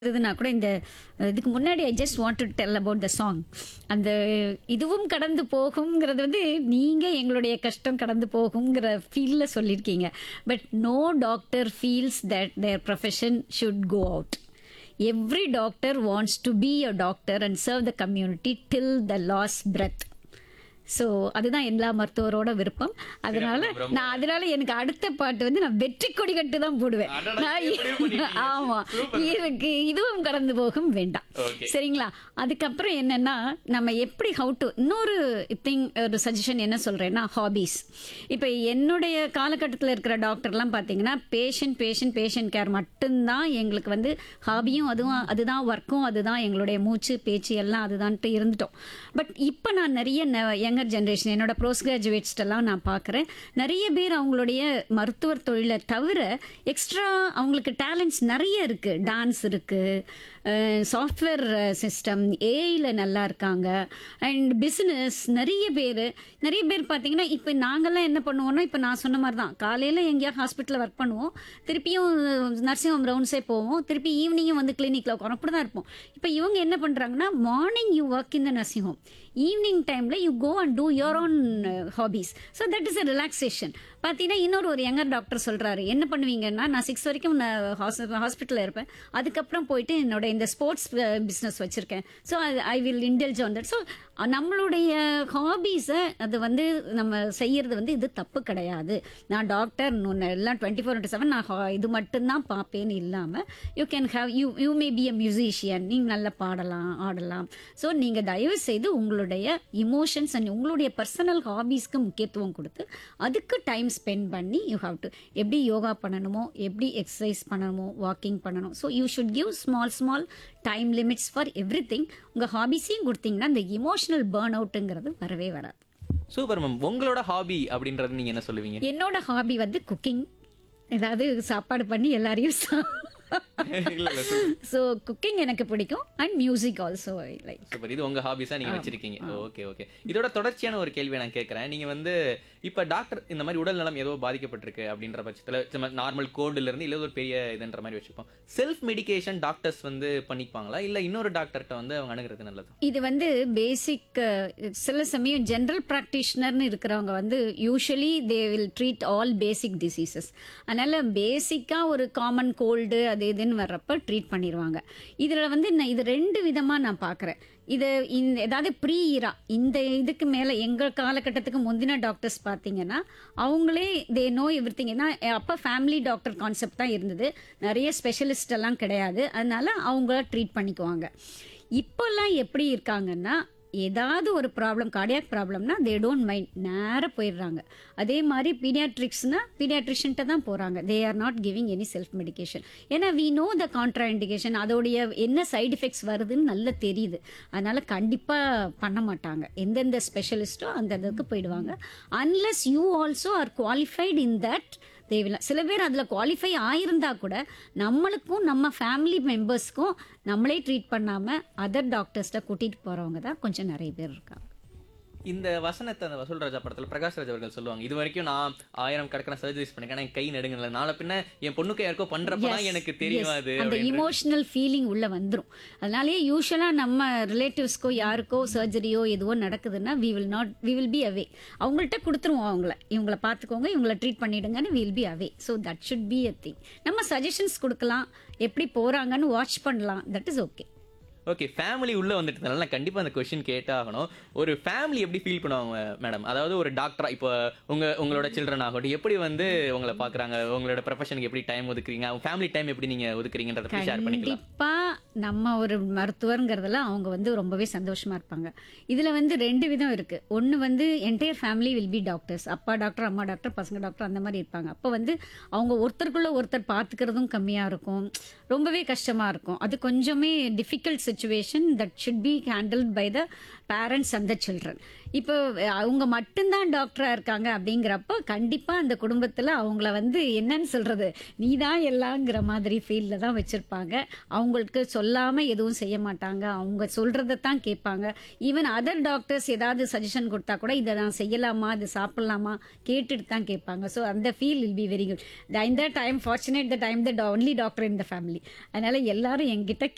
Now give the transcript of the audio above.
இதுனா கூட இந்த இதுக்கு முன்னாடி I just want to tell about the song அந்த இதுவும் கடந்து போகுங்கிறது வந்து நீங்க எங்களுடைய கஷ்டம் கடந்து போகுங்கிற ஃபீல்ல சொல்லியிருக்கீங்க but no doctor feels that their profession should go out every doctor wants to be a doctor and serve the community till the last breath so அதுதான் எல்லா மருத்துவரோட விருப்பம் அதனால நான் அதனால எனக்கு அடுத்த பாட்டு வந்து நான் வெற்றி கொடி கட்டு தான் போடுவேன் அடடா, நான் இப்படி பண்ணிட்டீங்க. ஆமா இதுக்கு இதுவும் கடந்து போகும் வேண்டாம் Okay. சரிங்களா அதுக்கப்புறம் என்னன்னா நம்ம எப்படி ஹவு டு இன்னொரு திங் ஒரு சஜஷன் என்ன சொல்றேன்னா ஹாபீஸ் இப்போ என்னுடைய காலகட்டத்தில் இருக்கிற டாக்டர்லாம் பார்த்தீங்கன்னா பேஷண்ட் பேஷண்ட் பேஷண்ட் கேர் மட்டும்தான் எங்களுக்கு வந்து ஹாபியும் அதுவும் அதுதான் ஒர்க்கும் அதுதான் எங்களுடைய மூச்சு பேச்சு எல்லாம் அதுதான்ட்டு இருந்துட்டோம் பட் இப்போ நான் நிறைய யங்கர் ஜென்ரேஷன் என்னோட போஸ்ட் கிராஜுவேட்ஸ்டெல்லாம் நான் பார்க்குறேன் நிறைய பேர் அவங்களுடைய மருத்துவர் தொழிலை தவிர எக்ஸ்ட்ரா அவங்களுக்கு டேலண்ட்ஸ் நிறைய இருக்கு டான்ஸ் இருக்கு சாஃப்ட்வேர் சிஸ்டம் ஏஐல நல்லா இருக்காங்க அண்ட் பிஸ்னஸ் நிறைய பேர் நிறைய பேர் பார்த்தீங்கன்னா இப்போ நாங்கெல்லாம் என்ன பண்ணுவோம்னா இப்போ நான் சொன்ன மாதிரி தான் காலையில் எங்கேயா ஹாஸ்பிட்டலில் ஒர்க் பண்ணுவோம் திருப்பியும் நர்சிங் ஹோம் ரவுண்ட்ஸே போவோம் திருப்பி ஈவினிங்கும் வந்து கிளினிக்கில் உட்காரோம் அப்படி தான் இருப்போம் இப்போ இவங்க என்ன பண்ணுறாங்கன்னா morning you work in the nursing home evening டைமில் you go and do your own hobbies so that is a relaxation பார்த்தீங்கன்னா இன்னொரு ஒரு யங்கர் டாக்டர் சொல்கிறாரு என்ன பண்ணுவீங்கன்னா நான் சிக்ஸ் வரைக்கும் நான் ஹாஸ்பிட்டலில் இருப்பேன் அதுக்கப்புறம் போயிட்டு என்னோட இந்த ஸ்போர்ட்ஸ் பிஸ்னஸ் வச்சுருக்கேன் so I will indulge on that so நம்மளுடைய ஹாபீஸை அது வந்து நம்ம செய்யறது வந்து இது தப்பு கிடையாது நான் டாக்டர் எல்லாம் டுவெண்ட்டி ஃபோர் இன்ட்டு செவன் நான் ho- இது மட்டும்தான் பார்ப்பேன்னு இல்லாமல் you can have you you may be a musician நீங்கள் நல்லா பாடலாம் ஆடலாம் ஸோ நீங்கள் தயவு செய்து உங்களுடைய இமோஷன்ஸ் அண்ட் உங்களுடைய பர்சனல் ஹாபீஸ்க்கு முக்கியத்துவம் கொடுத்து அதுக்கு டைம் ஸ்பெண்ட் பண்ணி யூ ஹாவ் டு எப்படி யோகா பண்ணணுமோ எப்படி எக்ஸசைஸ் பண்ணணுமோ வாக்கிங் பண்ணணும் so you should give small small time limits for everything உங்கள் ஹாபீஸையும் கொடுத்தீங்கன்னா இந்த இமோஷனல் பேர்ன் அவுட்டுங்கிறது வரவே வராது சூப்பர் மேம் உங்களோட ஹாபி அப்படின்றது நீங்க என்ன சொல்லுவீங்க என்னோட ஹாபி வந்து குக்கிங் ஏதாவது சாப்பாடு பண்ணி எல்லாரையும் இல்ல இல்ல சூப்பர். ஸோ குக்கிங் எனக்கு பிடிக்கும் and music also like super இது உங்க ஹாபிஸா நீங்க வச்சிருக்கீங்க ஓகே ஓகே இதோட தொடர்ச்சியான ஒரு கேள்வியை நான் கேட்கறேன் நீங்க வந்து இப்ப டாக்டர் இந்த மாதிரி உடல் நலம் ஏதோ பாதிக்கப்பட்டிருக்கு அப்படின்ற பட்சத்துல நார்மல் கோல்டுல இருந்து இல்ல ஒரு பெரிய இதுன்ற மாதிரி வச்சுப்போம் செல்ஃப் மெடிகேஷன் டாக்டர்ஸ் வந்து பண்ணிப்பாங்களா இல்ல இன்னொரு டாக்டர்கிட்ட வந்து அவங்க அணுகிறது நல்லது இது வந்து பேசிக் சில சமயம் ஜென்ரல் ப்ராக்டிஷனர்னு இருக்கிறவங்க வந்து usually they will treat all basic diseases அதனால பேசிக்காக ஒரு காமன் கோல்டு அது இதுன்னு வர்றப்ப ட்ரீட் பண்ணிடுவாங்க இதில் வந்து நான் இது ரெண்டு விதமாக நான் பார்க்குறேன் இது இந்த ஏதாவது ப்ரீ இரா இந்த இதுக்கு மேலே எங்கள் காலகட்டத்துக்கு முந்தின டாக்டர்ஸ் பார்த்தீங்கன்னா அவங்களே தே நோ எவ்ரி திங் ஏன்னா அப்போ ஃபேமிலி டாக்டர் கான்செப்ட் தான் இருந்தது நிறைய ஸ்பெஷலிஸ்ட் எல்லாம் கிடையாது அதனால அவங்க ட்ரீட் பண்ணிக்குவாங்க இப்போல்லாம் எப்படி இருக்காங்கன்னா ஏதாவது ஒரு ப்ராப்ளம் கார்டியாக் ப்ராப்ளம்னா தே டோன்ட் மைண்ட் நேராக போயிடுறாங்க அதே மாதிரி பீடியாட்ரிக்ஸ்னா பீடியாட்ரிஷன்ட்ட தான் போகிறாங்க they are not giving any self medication ஏன்னா we know the contraindication அதோடைய என்ன சைடு எஃபெக்ட்ஸ் வருதுன்னு நல்லா தெரியுது அதனால கண்டிப்பாக பண்ண மாட்டாங்க எந்தெந்த ஸ்பெஷலிஸ்ட்டோ அந்த இதுக்கு போயிடுவாங்க unless you also are qualified in that தேவையில்ல சில பேர் அதில் குவாலிஃபை ஆயிருந்தா கூட நம்மளுக்கும் நம்ம ஃபேமிலி மெம்பர்ஸ்க்கும் நம்மளே ட்ரீட் பண்ணாமல் அதர் டாக்டர்ஸ்ட்ட கூட்டிகிட்டு போகிறவங்க தான் கொஞ்சம் நிறைய பேர் இருக்காங்க இந்த வசனத்தை அந்த வசூல் ராஜா படத்துல பிரகாஷ் ராஜ் அவர்கள் சொல்லுவாங்க இது வரைக்கும் நான் ஆயிரம் கணக்கான சர்ஜரிஸ் பண்ணிருக்கேன் ஆனா என் கை நடுங்கல நாளை பின்ன என் பொண்ணுக்கு யாருக்கோ பண்றப்பதான் Yes, எனக்கு yes. தெரியும் அது அந்த இமோஷனல் ஃபீலிங் உள்ள வந்துரும் அதனாலேயே யூஸ்வலா நம்ம ரிலேட்டிவ்ஸ்க்கோ யாருக்கோ சர்ஜரியோ எதுவோ நடக்குதுன்னா we will not we will be away அவங்கள்ட்ட கொடுத்துருவோம் அவங்கள இவங்கள பார்த்துக்கோங்க இவங்கள ட்ரீட் பண்ணிடுங்கன்னு will be away so that should be a thing நம்ம சஜஷன்ஸ் கொடுக்கலாம் எப்படி போறாங்கன்னு வாட்ச் பண்ணலாம் that is okay okay family உள்ள வந்துட்டதுனால நான் கண்டிப்பா அந்த கொஸ்டின் கேட்டாகணும் ஒரு ஃபேமிலி எப்படி ஃபீல் பண்ணுவாங்க மேடம் அதாவது ஒரு டாக்டரா இப்போ உங்க உங்களோட சில்ட்ரன் ஆகட்டும் எப்படி வந்து உங்களை பாக்குறாங்க உங்களோட ப்ரொஃபஷனுக்கு எப்படி டைம் ஒதுக்குறீங்க அவங்க ஃபேமிலி டைம் எப்படி நீங்க ஒதுக்குறீங்கன்றத பத்தி ஷேர் பண்ணிக்கலாம் கண்டிப்பா நம்ம ஒரு மருத்துவர்ங்கிறதுல அவங்க வந்து ரொம்பவே சந்தோஷமா இருப்பாங்க இதுல வந்து ரெண்டு விதம் இருக்கு ஒன்னு வந்து entire family will be doctors அப்பா டாக்டர் அம்மா டாக்டர் பசங்க டாக்டர் அந்த மாதிரி இருப்பாங்க அப்போ வந்து அவங்க ஒருத்தருக்குள்ள ஒருத்தர் பார்த்துக்கிறதும் கம்மியா இருக்கும் ரொம்பவே கஷ்டமா இருக்கும் அது கொஞ்சமே difficult situation that should be handled by the parents and the children இப்போ அவங்க மட்டும்தான் டாக்டரா இருக்காங்க அப்படிங்கிறப்போ கண்டிப்பா அந்த குடும்பத்துல அவங்கள வந்து என்னன்னு சொல்றது நீ தான் எல்லாங்கிற மாதிரி ஃபீல்ட்ல தான் வச்சிருப்பாங்க அவங்களுக்கு சொல்லாம எதுவும் செய்ய மாட்டாங்க அவங்க சொல்றதை தான் கேட்பாங்க ஈவன் அதர் டாக்டர்ஸ் ஏதாவது சஜஷன் கொடுத்தா கூட இதை நான் செய்யலாமா இது சாப்பிடலாமா கேட்டுட்டு தான் கேட்பாங்க ஸோ அந்த feel will be very good இந்த time fortunate the time the only doctor in the family அதனால எல்லாரும் என்கிட்ட